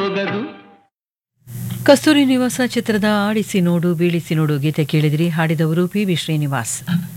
ಹೋಗದು ಕಸ್ತೂರಿ ನಿವಾಸ ಚಿತ್ರದ ಆಡಿಸಿ ನೋಡು ಬೀಳಿಸಿ ನೋಡು ಗೀತೆ ಕೇಳಿದಿರಿ ಹಾಡಿದವರು ಪಿ ವಿ ಶ್ರೀನಿವಾಸ್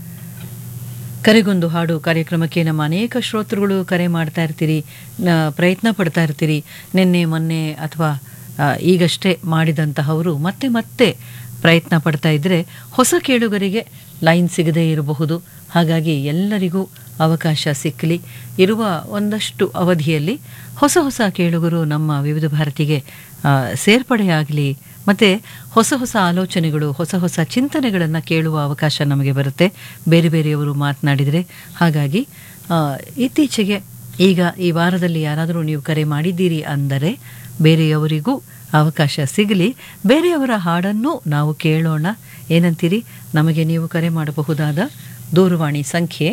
ಕರೆಗೊಂದು ಹಾಡು ಕಾರ್ಯಕ್ರಮಕ್ಕೆ ನಮ್ಮ ಅನೇಕ ಶ್ರೋತೃಗಳು ಕರೆ ಮಾಡ್ತಾ ಇರ್ತೀರಿ ನ- ಪ್ರಯತ್ನ ಪಡ್ತಾ ಇರ್ತೀರಿ ನಿನ್ನೆ ಮೊನ್ನೆ ಅಥವಾ ಆ, ಈಗಷ್ಟೇ ಮಾಡಿದಂತಹವರು ಮತ್ತೆ ಮತ್ತೆ ಪ್ರಯತ್ನ ಪಡ್ತಾ ಇದ್ದರೆ ಹೊಸ ಕೇಳುಗರಿಗೆ ಲೈನ್ ಸಿಗದೇ ಇರಬಹುದು ಹಾಗಾಗಿ ಎಲ್ಲರಿಗೂ ಅವಕಾಶ ಸಿಕ್ಕಲಿ ಇರುವ ಒಂದಷ್ಟು ಅವಧಿಯಲ್ಲಿ ಹೊಸ ಹೊಸ ಕೇಳುಗರು ನಮ್ಮ ವಿವಿಧ ಭಾರತಿಗೆ ಆ, ಸೇರ್ಪಡೆಯಾಗಲಿ ಮತ್ತು ಹೊಸ ಹೊಸ ಆಲೋಚನೆಗಳು ಹೊಸ ಹೊಸ ಚಿಂತನೆಗಳನ್ನು ಕೇಳುವ ಅವಕಾಶ ನಮಗೆ ಬರುತ್ತೆ ಬೇರೆ ಬೇರೆಯವರು ಮಾತನಾಡಿದರೆ ಹಾಗಾಗಿ ಆ, ಇತ್ತೀಚೆಗೆ ಈಗ ಈ ವಾರದಲ್ಲಿ ಯಾರಾದರೂ ನೀವು ಕರೆ ಮಾಡಿದ್ದೀರಿ ಅಂದರೆ ಬೇರೆಯವರಿಗೂ ಅವಕಾಶ ಸಿಗಲಿ ಬೇರೆಯವರ ಹಾಡನ್ನು ನಾವು ಕೇಳೋಣ ಏನಂತೀರಿ ನಮಗೆ ನೀವು ಕರೆ ಮಾಡಬಹುದಾದ ದೂರವಾಣಿ ಸಂಖ್ಯೆ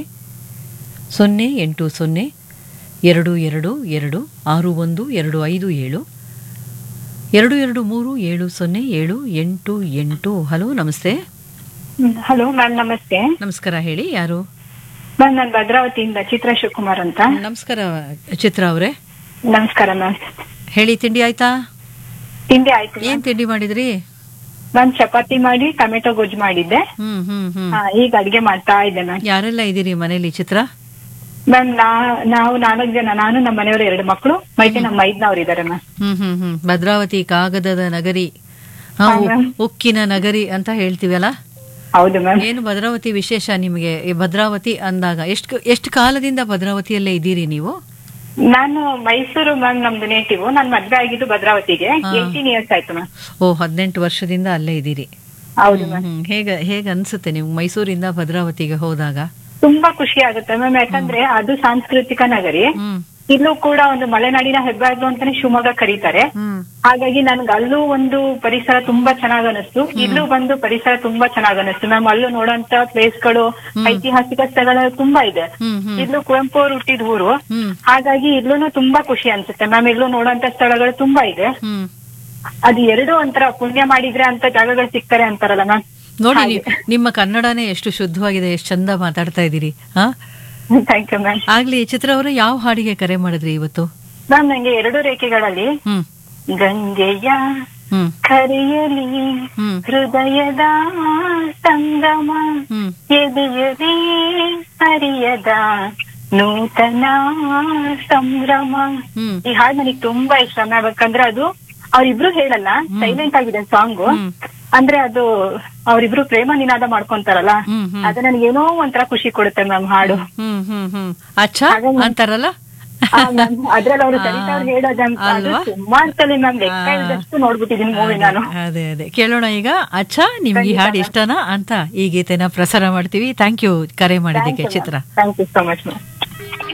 ಸೊನ್ನೆ ಎಂಟು ಸೊನ್ನೆ ಎರಡು ಎರಡು ಎರಡು ಆರು ಒಂದು ಎರಡು ಐದು ಏಳು ಎರಡು ಎರಡು ಮೂರು ಏಳು ಸೊನ್ನೆ ಏಳು ಎಂಟು ಎಂಟು ಹಲೋ ನಮಸ್ತೆ ಹಲೋ ಮ್ಯಾಮ್ ನಮಸ್ತೆ ನಮಸ್ಕಾರ ಹೇಳಿ ಯಾರು ಮ್ಯಾಮ್ ನಾನು ಭದ್ರಾವತಿಯಿಂದ ಚಿತ್ರ ಶಿವಕುಮಾರ್ ಅಂತ ನಮಸ್ಕಾರ ಚಿತ್ರ ಅವರೇ ನಮಸ್ಕಾರ ಮ್ಯಾಮ್ ಹೇಳಿ ತಿಂಡಿ ಆಯ್ತಾ ತಿಂಡಿ ಆಯ್ತು ಏನ್ ತಿಂಡಿ ಮಾಡಿದ್ರಿ ಮ್ಯಾಮ್ ಚಪಾತಿ ಮಾಡಿ ಟೊಮೆಟೊ ಗೊಜ್ಜು ಮಾಡಿದ್ದೆ ಹ್ಮ್ ಹ್ಮ್ ಹ್ಮ್ ಹಾ, ಈಗ ಅಡಿಗೆ ಮಾಡ್ತಾ ಇದ್ದೆ ಮ್ಯಾಮ್ ಯಾರೆಲ್ಲ ಇದ್ದೀರಿ ಮನೇಲಿ ಚಿತ್ರ ಮ್ಯಾಮ್ ನಾ ನಾವು ನಾಲ್ಕು ಜನ ನಾನು ನಮ್ಮ ಮನೆಯವರು ಎರಡು ಮಕ್ಕಳು ಮೈಕೆ ನಮ್ಮ ಐದ್ನವ್ರು ಇದಾರೆ ಮ್ಯಾಮ್ ಹ್ಮ್ ಹ್ಮ್ ಹ್ಮ್ ಭದ್ರಾವತಿ ಕಾಗದದ ನಗರಿ ಹಾ, ಹಾ, ಉ- ಮ್ಯಾಮ್. ಉಕ್ಕಿನ ನಗರಿ ಅಂತ ಹೇಳ್ತೀವಲ್ಲ ಹೌದು ಮ್ಯಾಮ್ ಏನು ಭದ್ರಾವತಿ ವಿಶೇಷ ನಿಮಗೆ ಈ ಭದ್ರಾವತಿ ಅಂದಾಗ ಎಷ್ಟು ಎಷ್ಟು ಕಾಲದಿಂದ ಭದ್ರಾವತಿಯಲ್ಲೇ ಇದ್ದೀರಿ ನೀವು ನಾನು ಮೈಸೂರು ಮ್ಯಾಮ್ ನಮ್ದು ನೇಟಿವ್ ನಾನು ಮದ್ವೆ ಆಗಿದ್ದು ಭದ್ರಾವತಿಗೆ ಹಾ. ಏಯ್ಟೀನ್ ಇಯರ್ಸ್ ಆಯ್ತು ಮ್ಯಾಮ್ ಓ ಹದಿನೆಂಟು ವರ್ಷದಿಂದ ಅಲ್ಲೇ ಇದ್ದೀರಿ ಹೌದು ಮ್ಯಾಮ್ ಹ್ಮ್ ಹೇಗ ಹೇಗ ಅನ್ಸುತ್ತೆ ನೀವು ಮೈಸೂರಿಂದ ಭದ್ರಾವತಿಗೆ ಹೋದಾಗ ತುಂಬಾ ಖುಷಿ ಆಗುತ್ತೆ ಮ್ಯಾಮ್ ಯಾಕಂದ್ರೆ ಅದು ಸಾಂಸ್ಕೃತಿಕ ನಗರಿ ಹ್ಮ್ ಇಲ್ಲೂ ಕೂಡ ಒಂದು ಮಲೆನಾಡಿನ ಹೆಬ್ಬಾಗ್ಲು ಅಂತಾನೆ ಶಿವಮೊಗ್ಗ ಕರೀತಾರೆ ಹ್ಮ್ ಹಾಗಾಗಿ ನನ್ಗೆ ಅಲ್ಲೂ ಒಂದು ಪರಿಸರ ತುಂಬಾ ಚೆನ್ನಾಗ್ ಅನಿಸ್ತು ಇಲ್ಲೂ ಬಂದು ಪರಿಸರ ತುಂಬಾ ಚೆನ್ನಾಗ್ ಅನಿಸ್ತು ಮ್ಯಾಮ್ ಅಲ್ಲೂ ನೋಡೋಂತ ಪ್ಲೇಸ್ಗಳು ಐತಿಹಾಸಿಕ ಸ್ಥಳಗಳು ತುಂಬಾ ಇದೆ ಹ್ಮ್ ಹ್ಮ್ ಇಲ್ಲೂ ಕುವೆಂಪು ಅವ್ರು ಹುಟ್ಟಿದ ಊರು ಹ್ಮ್ ಹಾಗಾಗಿ ಇಲ್ಲೂ ತುಂಬಾ ಖುಷಿ ಅನ್ಸುತ್ತೆ ಮ್ಯಾಮ್ ಇಲ್ಲೂ ನೋಡೋಂತ ಸ್ಥಳಗಳು ತುಂಬಾ ಇದೆ ಹ್ಮ್ ಅದು ಎರಡು ಒಂಥರ ಪುಣ್ಯ ಮಾಡಿದ್ರೆ ಅಂತ ಜಾಗಗಳು ಸಿಗ್ತಾರೆ ಅಂತಾರಲ್ಲ ಮ್ಯಾಮ್ ನೋಡಿ ನೀವು ನಿಮ್ಮ ಕನ್ನಡನೇ ಎಷ್ಟು ಶುದ್ಧವಾಗಿದೆ ಎಷ್ಟು ಚಂದ ಮಾತಾಡ್ತಾ ಇದ್ದೀರಿ ಹಾ ಥ್ಯಾಂಕ್ ಯು ಮ್ಯಾಮ್ ಆಗ್ಲಿ ಚಿತ್ರ ಅವರು ಯಾವ ಹಾಡಿಗೆ ಕರೆ ಮಾಡಿದ್ರಿ ಇವತ್ತು ಮ್ಯಾಮ್ ನಂಗೆ ಎರಡು ರೇಖೆಗಳಲ್ಲಿ ಹ್ಮ್ ಗಂಗೆಯ ಹ್ಮ್ ಕರೆಯಲಿ ಹ್ಮ್ ಹೃದಯದ ಸಂಗಮ ಹ್ಮ್ ಎದೆಯಲಿ ಹರಿಯದ ನೂತನ ಸಂಭ್ರಮ ಹ್ಮ್ ಈ ಹಾಡು ನನಗೆ ತುಂಬಾ ಇಷ್ಟ ಮ್ಯಾಮ್ ಯಾಕಂದ್ರೆ ಅದು ಅವ್ರಿಬ್ರು ಹೇಳಲ್ಲ ಸೈಲೆಂಟ್ ಆಗಿದೆ ಸಾಂಗು ಹ್ಮ್. ಅಂದ್ರೆ ಅದು ಅವ್ರಿಬ್ರು ಪ್ರೇಮ ನಿನಾದ ಮಾಡ್ಕೊಂತಾರಲ್ಲ ಹ್ಮ್ ಹ್ಮ್ ಅದು ನನಗೆ ಏನೋ ಒಂಥರ ಖುಷಿ ಕೊಡುತ್ತೆ ಮ್ಯಾಮ್ ಹಾಡು ಹ್ಮ್ ಹ್ಮ್ ಹ್ಮ್ ಅಚ್ಚ ಹಾಗಾಗಿ- ಅಂತಾರಲ್ಲ ಅದ್ರಲ್ಲಿ ಅವ್ರು ಆ, ಸರಿತಾ ಅವ್ರು ಹೇಳೋದಂತ ಅದು ಅಲ್ವಾ? ತುಂಬಾ ಅಂತಲೇ ಮ್ಯಾಮ್ ಲೆಕ್ಕ ಇಲ್ದಷ್ಟು ನೋಡ್ಬಿಟ್ಟಿದೀನಿ ಮೂವಿ ನಾನು ಅದೇ ಅದೇ ಕೇಳೋಣ ಈಗ ಅಚ್ಚ ನಿಮ್ಗೆ ಈ ಹಾಡು ಇಷ್ಟನಾ ಅಂತ ಈ ಗೀತೆನ ಪ್ರಸಾರ ಮಾಡ್ತೀವಿ ಥ್ಯಾಂಕ್ ಯು ಕರೆ ಮಾಡಿದ್ದಕ್ಕೆ Chitra thank you so much ma'am